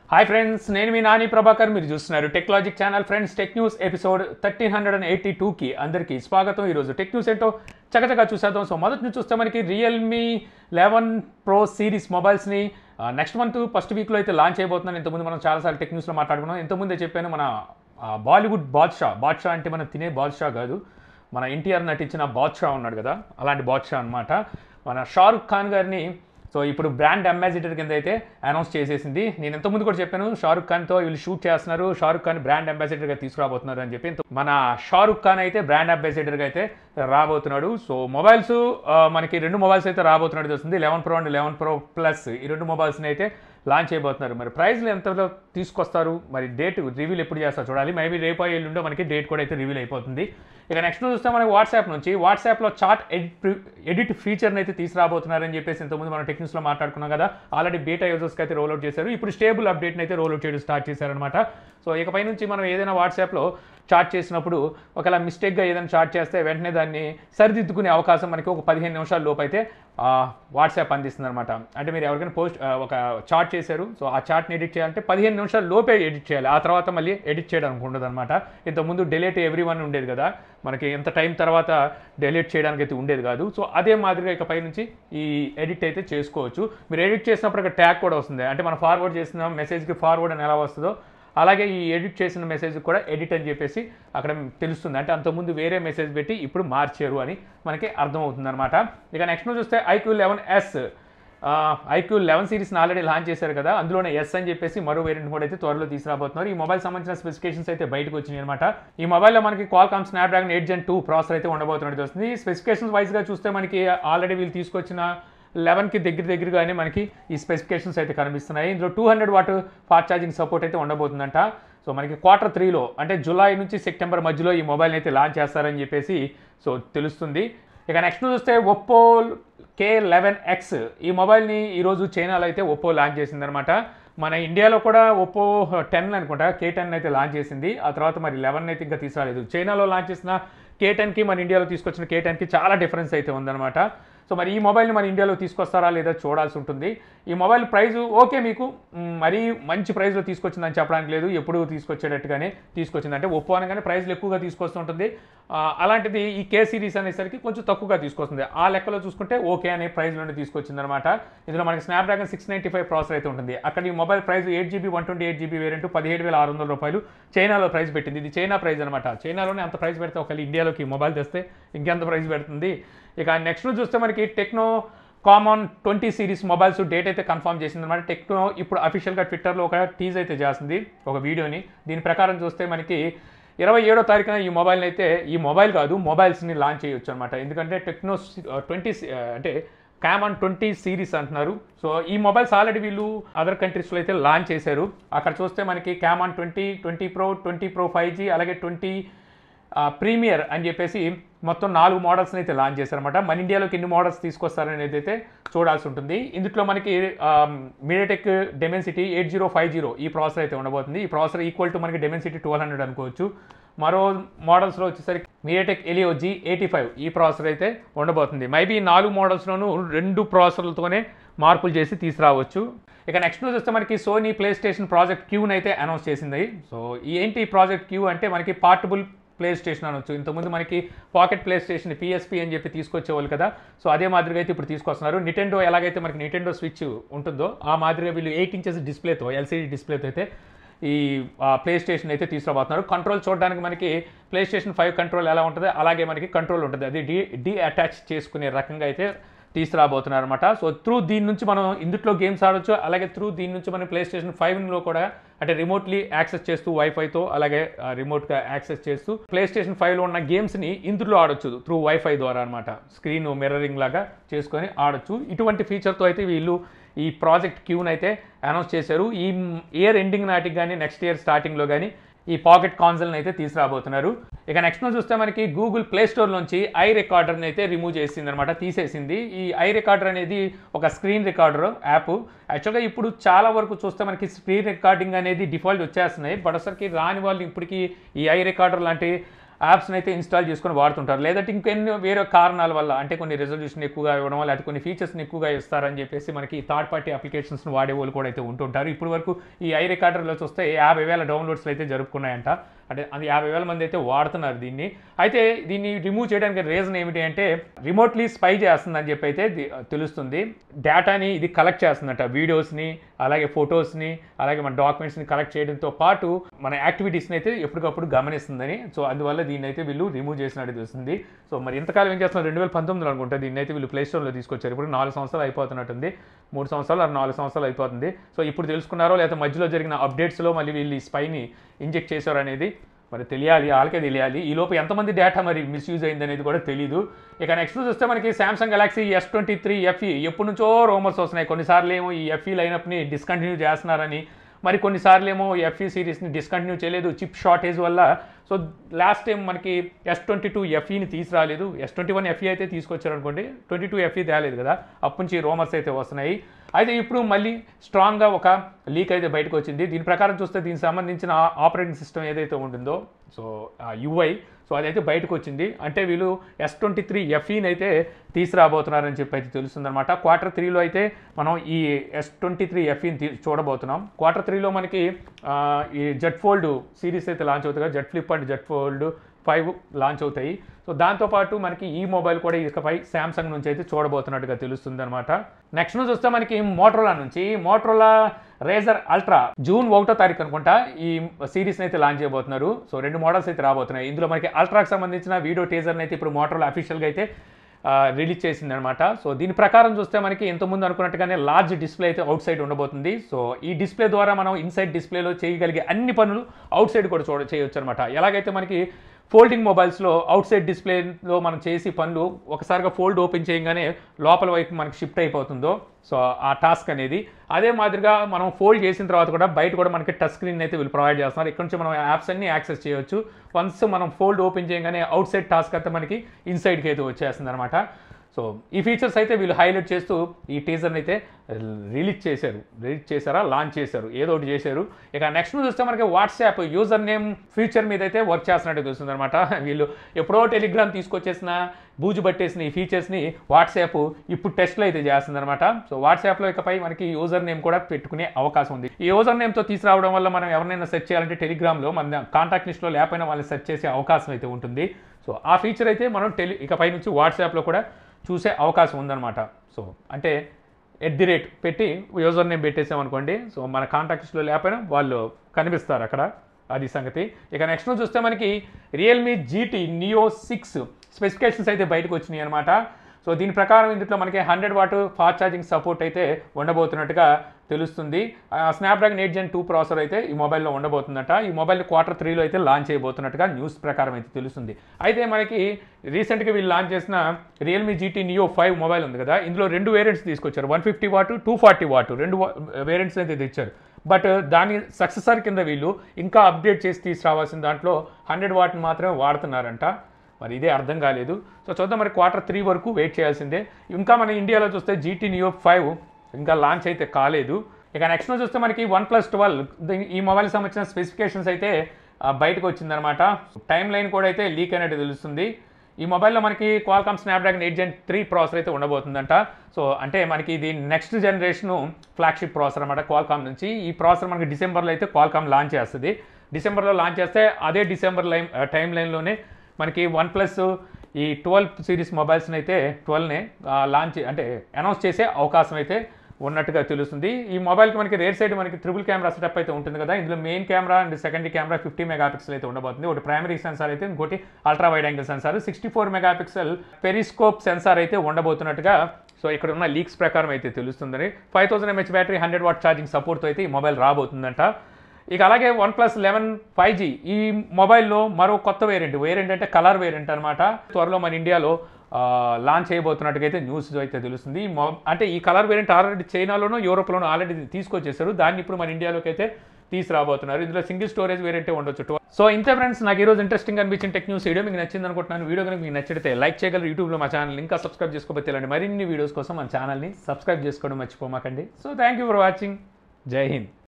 hi friends నేను మీ నాని ప్రభాకర్ మీరు చూస్తున్నారు technologic channel friends tech news episode thirteen hundred and eighty టూకి అందరికీ స్వాగతం ఈరోజు టెక్ న్యూస్ ఏంటో చకచకా చూసేద్దాం సో మొదటి నుంచి చూస్తే మనకి రియల్మీ లెవెన్ ప్రో సిరీస్ మొబైల్స్ని నెక్స్ట్ మంత్ ఫస్ట్ వీక్లో అయితే లాంచ్ అయిపోతున్నాను ఇంతకుముందు మనం చాలాసార్లు టెక్ న్యూస్లో మాట్లాడుకున్నాం ఇంతకుముదే చెప్పాను మన ఆ, బాలీవుడ్ బాద్షా బాద్షా అంటే మనం తినే బాద్షా కాదు మన ఎన్టీఆర్ నటించిన బాద్షా ఉన్నాడు కదా అలాంటి బాద్షా అన్నమాట మన షారుఖ్ ఖాన్ గారిని సో ఇప్పుడు బ్రాండ్ అంబాసిడర్ కింద అయితే అనౌన్స్ చేసేసింది నేను ఇంతకుముందు కూడా చెప్పాను షారుఖ్ ఖాన్తో వీళ్ళు షూట్ చేస్తున్నారు షారుఖ్ ఖాన్ బ్రాండ్ అంబాసిడర్గా తీసుకురాబోతున్నారు అని చెప్పి ఇంత- మన షారుఖ్ ఖాన్ అయితే బ్రాండ్ అంబాసిడర్గా అయితే రాబోతున్నాడు సో మొబైల్స్ మనకి రెండు మొబైల్స్ అయితే రాబోతున్నట్టు తెలుస్తుంది eleven pro and eleven pro plus ఈ రెండు మొబైల్స్ని అయితే లాంచ్ చేయబోతున్నారు మరి ప్రైస్లు ఎంతలో తీసుకొస్తారు మరి డేట్ రివీల్ ఎప్పుడు చేస్తారు చూడాలి మేబీ రేపు ఎల్లుండో మనకి డేట్ కూడా అయితే రివీల్ అయిపోతుంది ఇక నెక్స్ట్ చూస్తే మనకి వాట్సాప్ నుంచి వాట్సాప్లో చాట్ ఎడిట్ ఎడిట్ ఫీచర్ని అయితే తీసుకురాబోతున్నారని చెప్పేసి ఇంతకుముందు మనం టెక్నిక్స్లో మాట్లాడుకున్నాం కదా ఆల్రెడీ బీటా యూజర్స్కి అయితే రోల్అవుట్ చేశారు ఇప్పుడు స్టేబుల్ అప్డేట్ని అయితే రోల్అవుట్ చేయడం స్టార్ట్ చేశారనమాట సో ఇకపై నుంచి మనం ఏదైనా వాట్సాప్లో చాట్ చేసినప్పుడు ఒకవేళ మిస్టేక్గా ఏదైనా చాట్ చేస్తే వెంటనే దాన్ని సరిదిద్దుకునే అవకాశం మనకి ఒక పదిహేను నిమిషాల లోపు అయితే ఆ, వాట్సాప్ అందిస్తుంది అనమాట అంటే మీరు ఎవరికైనా పోస్ట్ ఆ, ఒక చాట్ చేశారు సో ఆ చాట్ని ఎడిట్ చేయాలంటే పదిహేను నిమిషాల లోపే ఎడిట్ చేయాలి ఆ తర్వాత మళ్ళీ ఎడిట్ చేయడానికి ఉండదు అనమాట ఇంతకుముందు డెలీట్ ఎవ్రీ వన్ ఉండేది కదా మనకి ఎంత టైం తర్వాత డెలీట్ చేయడానికి అయితే ఉండేది కాదు సో అదే మాదిరిగా ఇకపై నుంచి ఈ ఎడిట్ అయితే చేసుకోవచ్చు మీరు ఎడిట్ చేసినప్పుడు అక్కడ ట్యాగ్ కూడా వస్తుంది అంటే మనం ఫార్వర్డ్ చేసిన మెసేజ్కి ఫార్వర్డ్ అని ఎలా వస్తుందో అలాగే ఈ ఎడిట్ చేసిన మెసేజ్ కూడా ఎడిట్ అని చెప్పేసి అక్కడ తెలుస్తుంది అంటే అంతకుముందు వేరే మెసేజ్ పెట్టి ఇప్పుడు మార్చారు అని మనకి అర్థమవుతుంది అనమాట ఇక నెక్స్ట్ చూస్తే iQOO eleven S iQOO eleven సిరీస్ని ఆల్రెడీ లాంచ్ చేశారు కదా అందులోనే ఎస్ అని చెప్పేసి మరో వేరియంట్ కూడా అయితే త్వరలో తీసుకురాబోతున్నారు ఈ మొబైల్ సంబంధించిన స్పెసిఫికేషన్స్ అయితే బయటకు వచ్చినాయి అనమాట ఈ మొబైల్లో మనకి కాల్కామ్ స్నాప్డ్రాగన్ ఎయిట్ జెన్ టూ ప్రాసెసర్ అయితే ఉండబోతున్నట్టు వస్తుంది స్పెసిఫికేషన్స్ వైజ్గా చూస్తే మనకి ఆల్రెడీ వీళ్ళు తీసుకొచ్చిన లెవెన్కి దగ్గర దగ్గరగానే మనకి ఈ స్పెసిఫికేషన్స్ అయితే కనిపిస్తున్నాయి ఇందులో two hundred watt fast charging support అయితే ఉండబోతుందంట సో మనకి క్వార్టర్ త్రీలో అంటే జూలై నుంచి సెప్టెంబర్ మధ్యలో ఈ మొబైల్ని అయితే లాంచ్ చేస్తారని చెప్పేసి సో తెలుస్తుంది ఇక నెక్స్ట్ చూస్తే ఒప్పో కే లెవెన్ ఎక్స్ ఈ మొబైల్ని ఈరోజు చైనాలో అయితే ఒప్పో లాంచ్ చేసిందనమాట మన ఇండియాలో కూడా ఒప్పో టెన్ అనుకుంటా కే టెన్ అయితే లాంచ్ చేసింది ఆ తర్వాత మరి లెవెన్ అయితే ఇంకా తీసుకురాలేదు చైనాలో లాంచ్ చేసిన కే టెన్కి మన ఇండియాలో తీసుకొచ్చిన కే టెన్కి చాలా డిఫరెన్స్ అయితే ఉందన్నమాట సో మరి ఈ మొబైల్ని మన ఇండియాలో తీసుకొస్తారా లేదా చూడాల్సి ఉంటుంది ఈ మొబైల్ ప్రైస్ ఓకే మీకు మ్, మరీ మంచి ప్రైస్లో తీసుకొచ్చిందని చెప్పడానికి లేదు ఎప్పుడు తీసుకొచ్చేటట్టుగానే తీసుకొచ్చింది అంటే ఒప్పో అనగానే ప్రైస్లు ఎక్కువగా తీసుకొస్తుంటుంది ఆ, అలాంటిది ఈ కే సిరీస్ అనేసరికి కొంచెం తక్కువగా తీసుకొస్తుంది ఆ లెక్కలో చూసుకుంటే ఓకే అనే ప్రైస్లోనే తీసుకొచ్చింది అనమాట ఇందులో మనకి Snapdragon six ninety five processor అయితే ఉంటుంది అక్కడ ఈ mobile price eight GB one twenty eight GB variant పదిహేడు వేల ఆరు వందల రూపాయలు చైనాలో ప్రైస్ పెట్టింది ఇది చైనా ప్రైస్ అనమాట చైనాలోనే అంత ప్రైస్ పెడితే ఒకవేళ ఇండియాలోకి ఈ మొబైల్ తెస్తే ఇంకెంత ప్రైస్ పెడుతుంది ఇక నెక్స్ట్ చూస్తే మనకి Tecno Camon twenty series mobiles date అయితే కన్ఫర్మ్ చేసింది అనమాట టెక్నో ఇప్పుడు అఫీషియల్గా ట్విట్టర్లో ఒక టీజ్ అయితే చేస్తుంది ఒక వీడియోని దీని ప్రకారం చూస్తే మనకి ఇరవై ఏడో తారీఖున ఈ మొబైల్ని అయితే ఈ మొబైల్ కాదు మొబైల్స్ని లాంచ్ చేయొచ్చు అనమాట ఎందుకంటే టెక్నో ట్వంటీ అంటే కామన్ ట్వంటీ సిరీస్ అంటున్నారు సో ఈ మొబైల్స్ ఆల్రెడీ వీళ్ళు అదర్ కంట్రీస్లో అయితే లాంచ్ చేశారు అక్కడ చూస్తే మనకి Camon twenty twenty pro twenty pro five G అలాగే ట్వంటీ ప్రీమియర్ అని చెప్పేసి మొత్తం నాలుగు మోడల్స్ని అయితే లాంచ్ చేశారనమాట మన ఇండియాలోకి ఎన్ని మోడల్స్ తీసుకొస్తారనేది అయితే చూడాల్సి ఉంటుంది ఇందులో మనకి MediaTek Dimensity eight zero five zero ఈ ప్రాసెసర్ అయితే ఉండబోతుంది ఈ ప్రాసెసర్ ఈక్వల్ టు మనకి డెమెన్సిటీ ట్వెల్వ్ హండ్రెడ్ అనుకోవచ్చు మరో మోడల్స్లో వచ్చేసరికి MediaTek Helio G eighty five ఈ ప్రాసెసర్ అయితే ఉండబోతుంది మేబీ ఈ నాలుగు మోడల్స్లోనూ రెండు ప్రాసెసర్లతోనే మార్పులు చేసి తీసుకురావచ్చు ఇక నెక్స్ట్ న్యూస్ వస్తే మనకి సోనీ ప్లే స్టేషన్ ప్రాజెక్ట్ క్యూని అయితే అనౌన్స్ చేసింది సో ఈ ఏంటి ఈ ప్రాజెక్ట్ క్యూ అంటే మనకి పార్టబుల్ ప్లే స్టేషన్ అనొచ్చు ఇంతకుముందు మనకి పాకెట్ ప్లే స్టేషన్ పిఎస్పి అని చెప్పి తీసుకొచ్చేవాళ్ళు కదా సో అదే మాదిరిగా అయితే ఇప్పుడు తీసుకొస్తున్నారు నిటెండో ఎలాగైతే మనకి నిటెండో స్విచ్ ఉంటుందో ఆ మాదిరిగా వీళ్ళు ఎయిట్ ఇంచెస్ డిస్ప్లేతో ఎల్సీడీ డిస్ప్లేతో అయితే ఈ ప్లే స్టేషన్ అయితే తీసుకురాబోతున్నారు కంట్రోల్ చూడడానికి మనకి ప్లే స్టేషన్ ఫైవ్ కంట్రోల్ ఎలా ఉంటుందో అలాగే మనకి కంట్రోల్ ఉంటుంది అది డి డి అటాచ్ చేసుకునే రకంగా అయితే తీసుకురాబోతున్నారు అనమాట సో త్రూ దీని నుంచి మనం ఇందుట్లో గేమ్స్ ఆడొచ్చు అలాగే త్రూ దీని నుంచి మనం ప్లే స్టేషన్ ఫైవ్లో కూడా అంటే రిమోట్లీ యాక్సెస్ చేస్తూ వైఫైతో అలాగే రిమోట్గా యాక్సెస్ చేస్తూ ప్లే స్టేషన్ ఫైవ్లో ఉన్న గేమ్స్ని ఇందులో ఆడొచ్చు త్రూ వైఫై ద్వారా అనమాట స్క్రీన్ మిర్రరింగ్ లాగా చేసుకొని ఆడొచ్చు ఇటువంటి ఫీచర్తో అయితే వీళ్ళు ఈ ప్రాజెక్ట్ క్యూని అయితే అనౌన్స్ చేశారు ఈ ఇయర్ ఎండింగ్ నాటికి కానీ నెక్స్ట్ ఇయర్ స్టార్టింగ్లో కానీ ఈ పాకెట్ కాన్సల్ని అయితే తీసుకురాబోతున్నారు ఇక నెక్స్ట్ చూస్తే మనకి గూగుల్ ప్లే స్టోర్ నుంచి ఐ రికార్డర్ని అయితే రిమూవ్ చేసింది అనమాట తీసేసింది ఈ ఐ రికార్డర్ అనేది ఒక స్క్రీన్ రికార్డర్ యాప్ యాక్చువల్గా ఇప్పుడు చాలా వరకు చూస్తే మనకి స్క్రీన్ రికార్డింగ్ అనేది డిఫాల్ట్ వచ్చేస్తున్నాయి బట్ అసలుకి రాని వాళ్ళు ఇప్పటికీ ఈ ఐ రికార్డర్ లాంటి యాప్స్ని అయితే ఇన్స్టాల్ చేసుకొని వాడుతుంటారు లేదంటే ఇంకెన్ని వేరే కారణాల వల్ల అంటే కొన్ని రెజల్యూషన్ ఎక్కువగా ఇవ్వడం వల్ల కొన్ని ఫీచర్స్ని ఎక్కువగా ఇస్తారని చెప్పేసి మనకి థర్డ్ పార్టీ అప్లికేషన్స్ని వాడే వాళ్ళు కూడా అయితే ఉంటుంటారు ఇప్పుడు వరకు ఈ ఐ రికార్డర్లో చూస్తే యాభై వేల డౌన్లోడ్స్లు అయితే జరుపుకున్నాయంట అంటే అది యాభై వేల మంది అయితే వాడుతున్నారు దీన్ని అయితే దీన్ని రిమూవ్ చేయడానికి రీజన్ ఏమిటి అంటే రిమోట్లీ స్పై చేస్తుందని చెప్పి అయితే ది- తెలుస్తుంది డేటాని ఇది కలెక్ట్ చేస్తుందట వీడియోస్ని అలాగే ఫొటోస్ని అలాగే మన డాక్యుమెంట్స్ని కలెక్ట్ చేయడంతో పాటు మన యాక్టివిటీస్ని అయితే ఎప్పటికప్పుడు గమనిస్తుందని సో అందువల్ల దీన్ని అయితే వీళ్ళు రిమూవ్ చేసినట్టు తెలుస్తుంది సో మరి ఇంతకాలం ఏం చేస్తున్నారు రెండు వేల పంతొమ్మిదిలో అనుకుంటా దీన్ని అయితే వీళ్ళు ప్లే స్టోర్లో తీసుకొచ్చారు ఇప్పుడు నాలుగు సంవత్సరాలు అయిపోతున్నట్టుంది మూడు సంవత్సరాలు ఆరు నాలుగు సంవత్సరాలు అయిపోతుంది సో ఇప్పుడు తెలుసుకున్నారో లేదా మధ్యలో జరిగిన అప్డేట్స్లో మళ్ళీ వీళ్ళు ఈ స్పైని ఇంజెక్ట్ చేశారు అనేది మరి తెలియాలి వాళ్ళకే తెలియాలి ఈ లోపు ఎంతమంది డేటా మరి మిస్యూజ్ అయింది అనేది కూడా తెలియదు ఇక నెక్స్ట్ చూస్తే మనకి Samsung Galaxy S twenty three FE ఎప్పటి నుంచో రోమర్స్ వస్తున్నాయి కొన్నిసార్లు ఏమో ఈ ఎఫ్ఈ లైనప్ని డిస్కంటిన్యూ చేస్తున్నారని మరి కొన్నిసార్లు ఏమో ఎఫ్ఈ సిరీస్ని డిస్కంటిన్యూ చేయలేదు చిప్ షార్టేజ్ వల్ల సో లాస్ట్ టైం మనకి ఎస్ ట్వంటీ టూ ఎఫ్ఈని తీసుకురాలేదు ఎస్ ట్వంటీ వన్ ఎఫ్ఈ అయితే తీసుకొచ్చారు అనుకోండి ట్వంటీ టూ ఎఫ్ఈ తేలేదు కదా అప్పటి నుంచి రోమర్స్ అయితే వస్తున్నాయి అయితే ఇప్పుడు మళ్ళీ స్ట్రాంగ్గా ఒక లీక్ అయితే బయటకు వచ్చింది దీని ప్రకారం చూస్తే దీనికి సంబంధించిన ఆపరేటింగ్ సిస్టమ్ ఏదైతే ఉంటుందో సో యుఐ సో అదైతే బయటకు వచ్చింది అంటే వీళ్ళు ఎస్ ట్వంటీ త్రీ ఎఫ్ఈని అయితే తీసుకురాబోతున్నారని చెప్పి అయితే తెలుస్తుందన్నమాట క్వార్టర్ త్రీలో అయితే మనం ఈ ఎస్ ట్వంటీ త్రీ ఎఫ్ఈని చూడబోతున్నాం క్వార్టర్ త్రీలో మనకి ఆ, ఈ జెట్ ఫోల్డ్ సిరీస్ అయితే లాంచ్ అవుతుంది కదా Z flip and Z fold five launch అవుతాయి సో దాంతోపాటు మనకి ఈ మొబైల్ కూడా ఇకపై శాంసంగ్ నుంచి అయితే చూడబోతున్నట్టుగా తెలుస్తుంది అనమాట నెక్స్ట్ నుంచి వస్తే మనకి మోటరోలా నుంచి మోటరోలా రేజర్ అల్ట్రా జూన్ ఒకటో తారీఖు అనుకుంటా ఈ సిరీస్ని అయితే లాంచ్ చేయబోతున్నారు సో రెండు మోడల్స్ అయితే రాబోతున్నాయి ఇందులో మనకి అల్ట్రాకి సంబంధించిన వీడియో టీజర్ని అయితే ఇప్పుడు మోటరోలా అఫీషియల్గా అయితే రిలీజ్ చేసింది అనమాట సో దీని ప్రకారం చూస్తే మనకి ఇంతకుముందు అనుకున్నట్టుగానే లార్జ్ డిస్ప్లే అయితే అవుట్ సైడ్ ఉండబోతుంది సో ఈ డిస్ప్లే ద్వారా మనం ఇన్సైడ్ డిస్ప్లేలో చేయగలిగే అన్ని పనులు అవుట్ సైడ్ కూడా చూడ చేయొచ్చు అనమాట ఎలాగైతే మనకి ఫోల్డింగ్ మొబైల్స్లో అవుట్ సైడ్ డిస్ప్లేలో మనం చేసి పనులు ఒకసారిగా ఫోల్డ్ ఓపెన్ చేయగానే లోపల వైపు మనకి షిఫ్ట్ అయిపోతుందో సో ఆ టాస్క్ అనేది అదే మాదిరిగా మనం ఫోల్డ్ చేసిన తర్వాత కూడా బయట కూడా మనకి టచ్ స్క్రీన్ అయితే వీళ్ళు ప్రొవైడ్ చేస్తున్నారు ఇక్కడ నుంచి మనం యాప్స్ అన్ని యాక్సెస్ చేయొచ్చు వన్స్ మనం ఫోల్డ్ ఓపెన్ చేయగానే అవుట్ సైడ్ టాస్క్ అంతా మనకి ఇన్సైడ్కి అయితే వచ్చేస్తుంది అనమాట సో ఈ ఫీచర్స్ అయితే వీళ్ళు హైలైట్ చేస్తూ ఈ టీజర్ని అయితే రిలీజ్ చేశారు రిలీజ్ చేశారా లాంచ్ చేశారు ఏదో ఒకటి చేశారు ఇక నెక్స్ట్ చూస్తే మనకి వాట్సాప్ యూజర్ నేమ్ ఫీచర్ మీద అయితే వర్క్ చేస్తున్నట్టు తెలుస్తుంది అనమాట వీళ్ళు ఎప్పుడో టెలిగ్రామ్ తీసుకొచ్చేసిన బూజు పట్టేసిన ఈ ఫీచర్స్ని వాట్సాప్ ఇప్పుడు టెస్ట్లో అయితే చేస్తుంది అనమాట సో వాట్సాప్లో ఇకపై మనకి యూజర్ నేమ్ కూడా పెట్టుకునే అవకాశం ఉంది ఈ యూజర్ నేమ్తో తీసుకురావడం వల్ల మనం ఎవరినైనా సెర్చ్ చేయాలంటే టెలిగ్రామ్లో మన కాంటాక్ట్ లిస్ట్లో లేకపోయినా వాళ్ళని సెర్చ్ చేసే అవకాశం అయితే ఉంటుంది సో ఆ ఫీచర్ అయితే మనం టెలి ఇకపై నుంచి వాట్సాప్లో కూడా చూసే అవకాశం ఉందన్నమాట సో అంటే ఎట్ ది రేట్ పెట్టి యూజర్ నేమ్ పెట్టేసామనుకోండి సో మన కాంటాక్ట్స్లో లేకపోయినా వాళ్ళు కనిపిస్తారు అక్కడ అది సంగతి ఇక నెక్స్ట్ చూస్తే మనకి Realme GT Neo six specifications అయితే బయటకు వచ్చినాయి అనమాట సో దీని ప్రకారం ఇందులో మనకి hundred watt fast charging support అయితే ఉండబోతున్నట్టుగా తెలుస్తుంది స్నాప్డ్రాగన్ ఎయిట్ జెన్ టూ ప్రాసెసర్ అయితే ఈ మొబైల్లో ఉండబోతుందట ఈ మొబైల్ క్వార్టర్ త్రీలో అయితే లాంచ్ చేయబోతున్నట్టుగా న్యూస్ ప్రకారం అయితే తెలుస్తుంది అయితే మనకి రీసెంట్గా వీళ్ళు లాంచ్ చేసిన Realme GT Neo five mobile ఉంది కదా ఇందులో రెండు వేరియంట్స్ తీసుకొచ్చారు one fifty watt two forty watt రెండు వేరియంట్స్ అయితే తెచ్చారు బట్ దాని సక్సెసర్ కింద వీళ్ళు ఇంకా అప్డేట్ చేసి తీసుకురావాల్సిన దాంట్లో హండ్రెడ్ వాట్ని మాత్రమే వాడుతున్నారంట మరి ఇదే అర్థం కాలేదు సో చూద్దాం మరి క్వార్టర్ త్రీ వరకు వెయిట్ చేయాల్సిందే ఇంకా మన ఇండియాలో చూస్తే జీటీ నియో ఫైవ్ ఇంకా లాంచ్ అయితే కాలేదు ఇక నెక్స్ట్ చూస్తే మనకి వన్ ప్లస్ ట్వెల్వ్ ఈ మొబైల్ సంబంధించిన స్పెసిఫికేషన్స్ అయితే ఆ, బయటకు వచ్చిందనమాట టైం లైన్ కూడా అయితే లీక్ అయినట్టు తెలుస్తుంది ఈ మొబైల్లో మనకి Qualcomm Snapdragon eight Gen three processor అయితే ఉండబోతుందంట సో అంటే మనకి ఇది నెక్స్ట్ జనరేషన్ ఫ్లాగ్షిప్ ప్రాసెసర్ అనమాట క్వాల్కామ్ నుంచి ఈ ప్రాసెసర్ మనకి డిసెంబర్లో అయితే క్వాల్కామ్ లాంచ్ చేస్తుంది డిసెంబర్లో లాంచ్ చేస్తే అదే డిసెంబర్ లైన్ టైం లైన్లోనే మనకి వన్ ప్లస్ ఈ ట్వెల్వ్ సిరీస్ మొబైల్స్ని అయితే ట్వెల్వ్నే లాంచ్ అంటే అనౌన్స్ చేసే అవకాశం అయితే ఉన్నట్టుగా తెలుస్తుంది ఈ మొబైల్కి మనకి రేర్ సైడ్ మనకి ట్రిపుల్ కెమెరా సెటప్ అయితే ఉంటుంది కదా ఇందులో main camera and secondary camera fifty megapixel అయితే ఉండబోతుంది ఒకటి ప్రైమరీ సెన్సార్ అయితే ఇంకోటి ultra wide angle sensor sixty four megapixel periscope sensor అయితే ఉండబోతున్నట్టుగా సో ఇక్కడ ఉన్న లీక్స్ ప్రకారం అయితే తెలుస్తుందని five thousand MH battery hundred watt charging సపోర్ట్తో అయితే ఈ మొబైల్ రాబోతుందంట ఇక అలాగే OnePlus eleven five G ఈ మొబైల్లో మరో కొత్త వేరియంట్ వేరియంట్ అంటే కలర్ వేరియంట్ అనమాట త్వరలో మన ఇండియాలో ఆ, లాంచ్ చేయబోతున్నట్టుగా అయితే న్యూస్ అయితే తెలుస్తుంది ఈ మొ- అంటే ఈ కలర్ వేరియంట్ ఆల్రెడీ చైనాలోనూ యూరోప్లోనూ ఆల్రెడీ తీసుకొచ్చేసారు దాన్ని ఇప్పుడు మన ఇండియాలోకి అయితే తీసుకురాబోతున్నారు ఇందులో సింగిల్ స్టోరేజ్ వేరియంటే ఉండొచ్చు సో ఇంతే ఫ్రెండ్స్ నాకు ఈరోజు ఇంట్రెస్టింగ్ అనిపించిన టెక్ న్యూస్ వీడియో మీకు నచ్చింది అనుకుంటున్నాను వీడియో కనుక మీకు నచ్చితే లైక్ చేయగలరు యూట్యూబ్లో మా ఛానల్ ఇంకా సబ్స్క్రైబ్ చేసుకోకపోతే ఇలాంటి మరిన్ని వీడియోస్ కోసం మన ఛానల్ని సబ్స్క్రైబ్ చేసుకోవడం మర్చిపోమాకండి so thank you for watching జై హింద్